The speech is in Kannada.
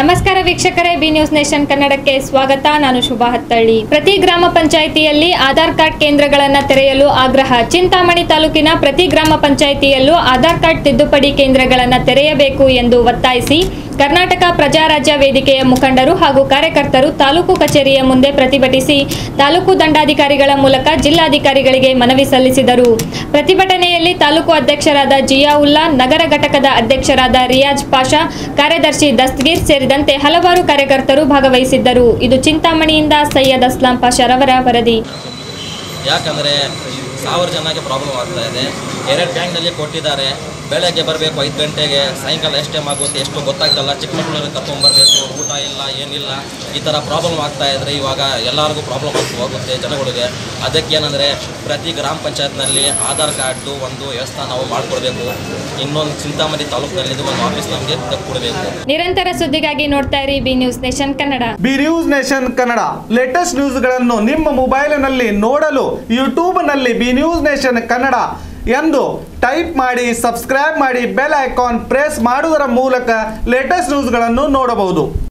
ನಮಸ್ಕಾರ ವೀಕ್ಷಕರೇ ಬಿ ನ್ಯೂಸ್ ನೇಷನ್ ಕನ್ನಡಕ್ಕೆ ಸ್ವಾಗತ ನಾನು ಶುಭಾ ಹತ್ತಳ್ಳಿ ಪ್ರತಿ ಗ್ರಾಮ ಪಂಚಾಯಿತಿಯಲ್ಲಿ ಆಧಾರ್ ಕಾರ್ಡ್ ಕೇಂದ್ರಗಳನ್ನು ತೆರೆಯಲು ಆಗ್ರಹ ಚಿಂತಾಮಣಿ ತಾಲೂಕಿನ ಪ್ರತಿ ಗ್ರಾಮ ಪಂಚಾಯಿತಿಯಲ್ಲೂ ಆಧಾರ್ ಕಾರ್ಡ್ ತಿದ್ದುಪಡಿ ಕೇಂದ್ರಗಳನ್ನು ತೆರೆಯಬೇಕು ಎಂದು ಒತ್ತಾಯಿಸಿ ಕರ್ನಾಟಕ ಪ್ರಜಾರಾಜ್ಯ ವೇದಿಕೆಯ ಮುಖಂಡರು ಹಾಗೂ ಕಾರ್ಯಕರ್ತರು ತಾಲೂಕು ಕಚೇರಿಯ ಮುಂದೆ ಪ್ರತಿಭಟಿಸಿ ತಾಲೂಕು ದಂಡಾಧಿಕಾರಿಗಳ ಮೂಲಕ ಜಿಲ್ಲಾಧಿಕಾರಿಗಳಿಗೆ ಮನವಿ ಸಲ್ಲಿಸಿದರು ಪ್ರತಿಭಟನೆಯಲ್ಲಿ ತಾಲೂಕು ಅಧ್ಯಕ್ಷರಾದ ಜಿಯಾವುಲ್ಲಾ ನಗರ ಘಟಕದ ಅಧ್ಯಕ್ಷರಾದ ರಿಯಾಜ್ ಪಾಷಾ ಕಾರ್ಯದರ್ಶಿ ದಸ್ತಗೀರ್ ಸೇರಿದಂತೆ ಹಲವಾರು ಕಾರ್ಯಕರ್ತರು ಭಾಗವಹಿಸಿದ್ದರು ಇದು ಚಿಂತಾಮಣಿಯಿಂದ ಸೈಯದ್ ಅಸ್ಲಾಂ ಪಾಷಾರವರ ವರದಿ ಯಾಕಂದರೆ ಸಾವಿರ ಜನಕ್ಕೆ ಪ್ರಾಬ್ಲಮ್ ಆಗ್ತಾ ಇದೆ ಎರಡು ಬ್ಯಾಂಕ್ನಲ್ಲಿ ಕೊಟ್ಟಿದ್ದಾರೆ ಬೆಳಗ್ಗೆ ಬರಬೇಕು ಐದು ಗಂಟೆಗೆ ಸಾಯಂಕಾಲ ಎಷ್ಟು ಟೈಮ್ ಆಗುತ್ತೆ ಎಷ್ಟು ಗೊತ್ತಾಗ್ತಲ್ಲ ಚಿಕ್ಕ ಮಕ್ಕಳನ್ನ ಕರ್ಕೊಂಬರ್ಬೇಕು ಊಟ ಇಲ್ಲ ಏನಿಲ್ಲ ಈ ಥರ ಪ್ರಾಬ್ಲಮ್ ಆಗ್ತಾ ಇದ್ರೆ ಇವಾಗ ಎಲ್ಲರಿಗೂ ಪ್ರಾಬ್ಲಮ್ ಆಗ್ತಾ ಹೋಗುತ್ತೆ ಜನಗಳಿಗೆ ಅದಕ್ಕೆ ಏನಂದರೆ ಪ್ರತಿ ಗ್ರಾಮ ಪಂಚಾಯತ್ನಲ್ಲಿ ಆಧಾರ್ ಕಾರ್ಡು ಒಂದು ವ್ಯವಸ್ಥೆ ನಾವು ಮಾಡಿಕೊಡ್ಬೇಕು ಇನ್ನೊಂದು ಚಿಂತಾಮಣಿ ತಾಲೂಕಿನಲ್ಲಿ ಒಂದು ಆಫೀಸ್ ನಮಗೆ ಕೊಡಬೇಕು ನಿರಂತರ ಸುದ್ದಿಗಾಗಿ ನೋಡ್ತಾ ಇರಿ B News Nation Kannada B News Nation Kannada latest ನ್ಯೂಸ್ಗಳನ್ನು ನಿಮ್ಮ ಮೊಬೈಲಿನಲ್ಲಿ ನೋಡಲು ಯೂಟ್ಯೂಬ್ನಲ್ಲಿ ಬಿ ನ್ಯೂಸ್ ನೇಷನ್ ಕನ್ನಡ ಎಂದು ಟೈಪ್ ಮಾಡಿ ಸಬ್ಸ್ಕ್ರೈಬ್ ಮಾಡಿ ಬೆಲ್ ಐಕಾನ್ ಪ್ರೆಸ್ ಮಾಡುವುದರ ಮೂಲಕ ಲೇಟೆಸ್ಟ್ ನ್ಯೂಸ್ಗಳನ್ನು ನೋಡಬಹುದು